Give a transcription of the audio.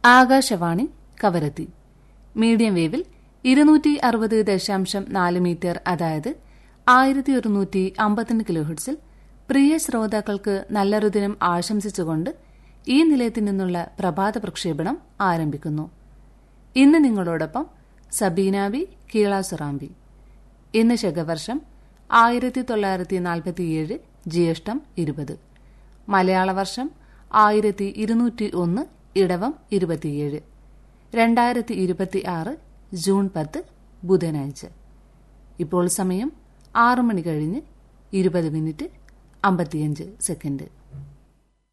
Akashvani Kavaratti medium വേവിൽ ഇരുന്നൂറ്റി അറുപത് ദശാംശം നാല് മീറ്റർ അതായത് ആയിരത്തി ഒരുന്നൂറ്റി അമ്പത്തിരണ്ട് കിലോഹെർട്സിൽ പ്രിയ ശ്രോതാക്കൾക്ക് നല്ലൊരു ദിനം ആശംസിച്ചുകൊണ്ട് ഈ നിലയത്തിൽ നിന്നുള്ള പ്രഭാത പ്രക്ഷേപണം ആരംഭിക്കുന്നു ഇന്ന് നിങ്ങളോടൊപ്പം സബീനാവി കീളാസുറാമ്പി ഇന്ന് ശകവർഷം ആയിരത്തി തൊള്ളായിരത്തി നാൽപ്പത്തിയേഴ് ജ്യേഷ്ഠം ഇരുപത് മലയാള വർഷം ആയിരത്തി ഇരുന്നൂറ്റി ഒന്ന് ഇടവം ഇരുപത്തിയേഴ് രണ്ടായിരത്തി ഇരുപത്തി ആറ് ജൂൺ പത്ത് ബുധനാഴ്ച ഇപ്പോൾ സമയം ആറു മണി കഴിഞ്ഞ് ഇരുപത് മിനിറ്റ് അമ്പത്തിയഞ്ച് സെക്കൻഡ്